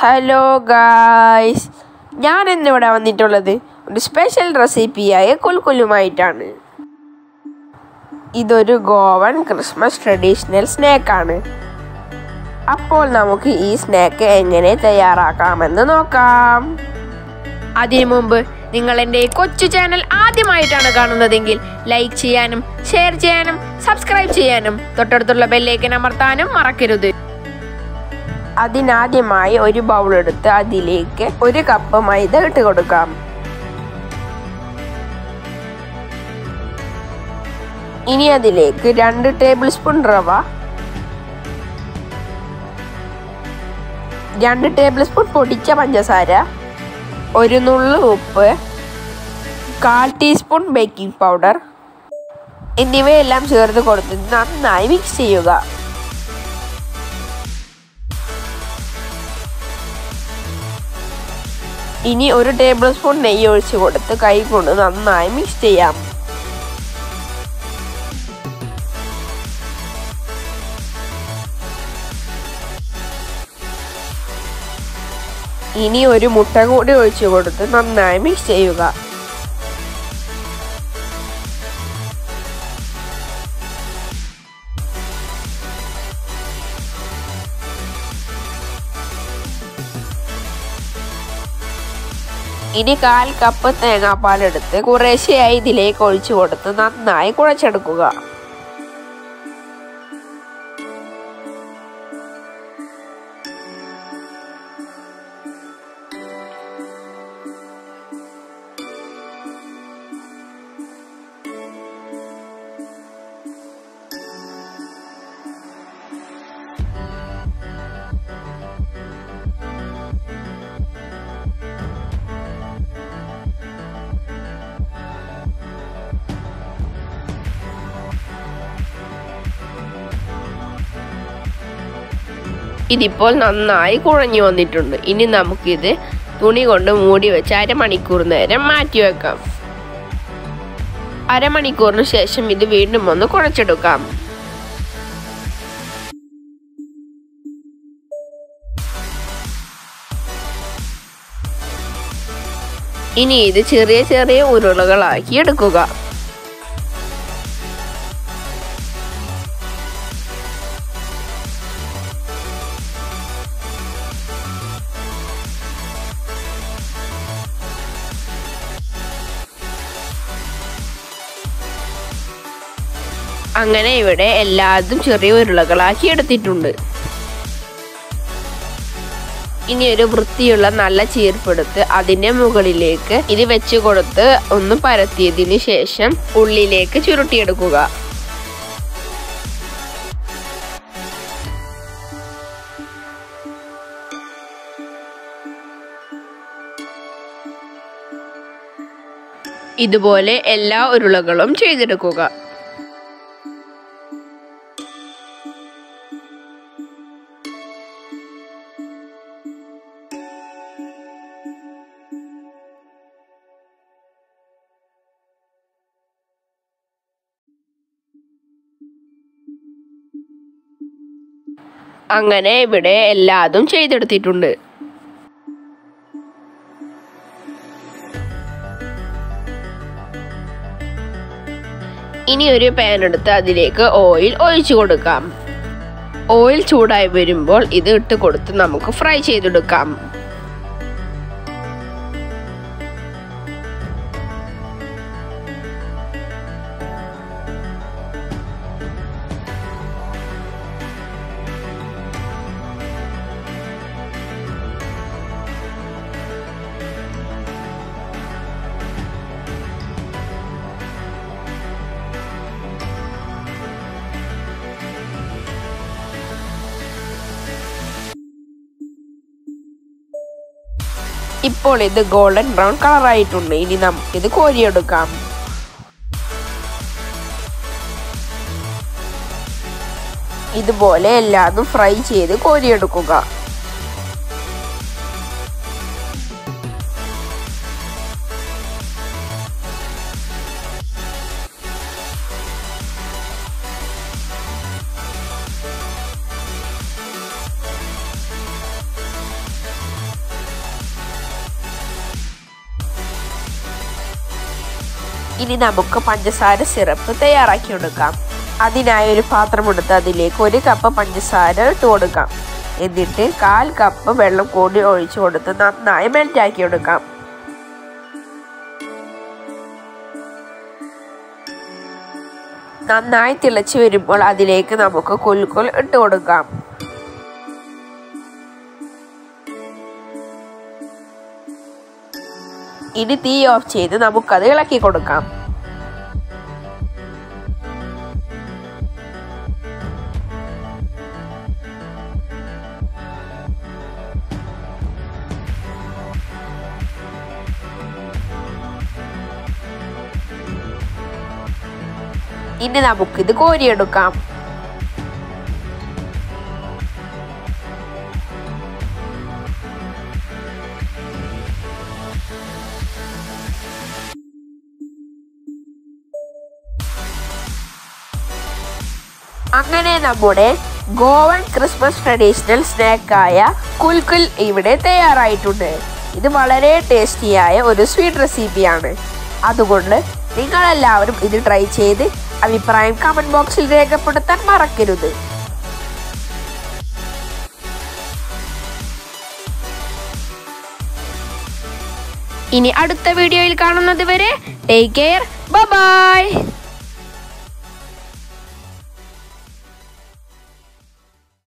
hello guys ഞാൻ ഇന്നിവിടെ വന്നിട്ടുള്ളത് ഒരു സ്പെഷ്യൽ റെസിപ്പിയായ കുൽക്കുലുമായിട്ടാണ് ഇതൊരു ഗോവൻ ക്രിസ്മസ് ട്രഡീഷണൽ സ്നാക്കാണ് അപ്പോൾ നമുക്ക് ഈ സ്നാക്ക് എങ്ങനെ തയ്യാറാക്കാമെന്ന് നോക്കാം അതിനു മുമ്പ് നിങ്ങൾ എൻ്റെ ഈ കൊച്ചു ചാനൽ ആദ്യമായിട്ടാണ് കാണുന്നതെങ്കിൽ ലൈക്ക് ചെയ്യാനും ഷെയർ ചെയ്യാനും സബ്സ്ക്രൈബ് ചെയ്യാനും തൊട്ടടുത്തുള്ള ബെല്ലേക്കൻ അമർത്താനും മറക്കരുത് അതിനാദ്യമായി ഒരു ബൗൾ എടുത്ത് അതിലേക്ക് ഒരു കപ്പ് മൈദ ഇട്ട് കൊടുക്കാം ഇനി അതിലേക്ക് രണ്ട് ടേബിൾ സ്പൂൺ റവ രണ്ട് ടേബിൾ സ്പൂൺ പൊടിച്ച പഞ്ചസാര ഒരു നുള്ളു ഉപ്പ് കാൽ ടീസ്പൂൺ ബേക്കിംഗ് പൗഡർ എന്നിവയെല്ലാം ചേർത്ത് കൊടുത്ത് നന്നായി മിക്സ് ചെയ്യുക ഇനി ഒരു ടേബിൾ സ്പൂൺ നെയ്യ് ഒഴിച്ച് കൊടുത്ത് കൈ കൊണ്ട് നന്നായി മിക്സ് ചെയ്യാം ഇനി ഒരു മുട്ട കൂടി ഒഴിച്ചു കൊടുത്ത് നന്നായി മിക്സ് ചെയ്യുക ഇനി കാൽ കപ്പ് തേങ്ങാപ്പാലെടുത്ത് കുറേശ്ശെയായി ഇതിലേക്ക് ഒഴിച്ചു കൊടുത്ത് നന്നായി കുഴച്ചെടുക്കുക ഇതിപ്പോൾ നന്നായി കുഴഞ്ഞു വന്നിട്ടുണ്ട് ഇനി നമുക്കിത് തുണി കൊണ്ട് മൂടി വെച്ച് അരമണിക്കൂർ നേരം മാറ്റി വെക്കാം അരമണിക്കൂറിന് ശേഷം ഇത് വീണ്ടും ഒന്ന് കുഴച്ചെടുക്കാം ഇനി ഇത് ചെറിയ ചെറിയ ഉരുളകളാക്കി എടുക്കുക അങ്ങനെ ഇവിടെ എല്ലാതും ചെറിയ ഉരുളകളാക്കി എടുത്തിട്ടുണ്ട് ഇനി ഒരു വൃത്തിയുള്ള നല്ല ചീർപ്പെടുത്ത് അതിന്റെ മുകളിലേക്ക് ഇത് വെച്ച് കൊടുത്ത് ഒന്ന് പരത്തിയതിന് ശേഷം ഉള്ളിലേക്ക് ചുരുട്ടിയെടുക്കുക ഇതുപോലെ എല്ലാ ഉരുളകളും ചെയ്തെടുക്കുക അങ്ങനെ ഇവിടെ എല്ലാതും ചെയ്തെടുത്തിട്ടുണ്ട് ഇനി ഒരു പാൻ എടുത്ത് അതിലേക്ക് ഓയിൽ ഒഴിച്ചു കൊടുക്കാം ഓയിൽ ചൂടായി വരുമ്പോൾ ഇത് ഇട്ട് കൊടുത്ത് നമുക്ക് ഫ്രൈ ചെയ്തെടുക്കാം ഇപ്പോൾ ഇത് ഗോൾഡൻ ബ്രൗൺ കളർ ആയിട്ടുണ്ട് ഇനി നമുക്കിത് കോരിയെടുക്കാം ഇതുപോലെ എല്ലാതും ഫ്രൈ ചെയ്ത് കോരിയെടുക്കുക ഇനി നമുക്ക് പഞ്ചസാര സിറപ്പ് തയ്യാറാക്കി എടുക്കാം അതിനായി ഒരു പാത്രം എടുത്ത് അതിലേക്ക് ഒരു കപ്പ് പഞ്ചസാര ഇട്ട് കൊടുക്കാം എന്നിട്ട് കാൽ കപ്പ് വെള്ളം കൂടി ഒഴിച്ചു കൊടുത്ത് നന്നായി മെൽറ്റാക്കി എടുക്കാം നന്നായി തിളച്ചു വരുമ്പോൾ അതിലേക്ക് നമുക്ക് കുൽക്കുൽ ഇട്ട് കൊടുക്കാം ഇനി തീ ഓഫ് ചെയ്ത് നമുക്കത് ഇളക്കി കൊടുക്കാം ഇനി നമുക്കിത് കോരിയെടുക്കാം അങ്ങനെ നമ്മുടെ ഗോവൻ ക്രിസ്മസ് ട്രഡീഷണൽ സ്നാക്കായ കുൽക്കുൽ ഇവിടെ തയ്യാറായിട്ടുണ്ട് ഇത് വളരെ ടേസ്റ്റിയായ ഒരു സ്വീറ്റ് റെസിപ്പിയാണ് അതുകൊണ്ട് നിങ്ങളെല്ലാവരും ഇത് ട്രൈ ചെയ്ത് അഭിപ്രായം കമന്റ് ബോക്സിൽ രേഖപ്പെടുത്താൻ മറക്കരുത് ഇനി അടുത്ത വീഡിയോയിൽ കാണുന്നത് വരെ ടേക്ക് കെയർ ബൈ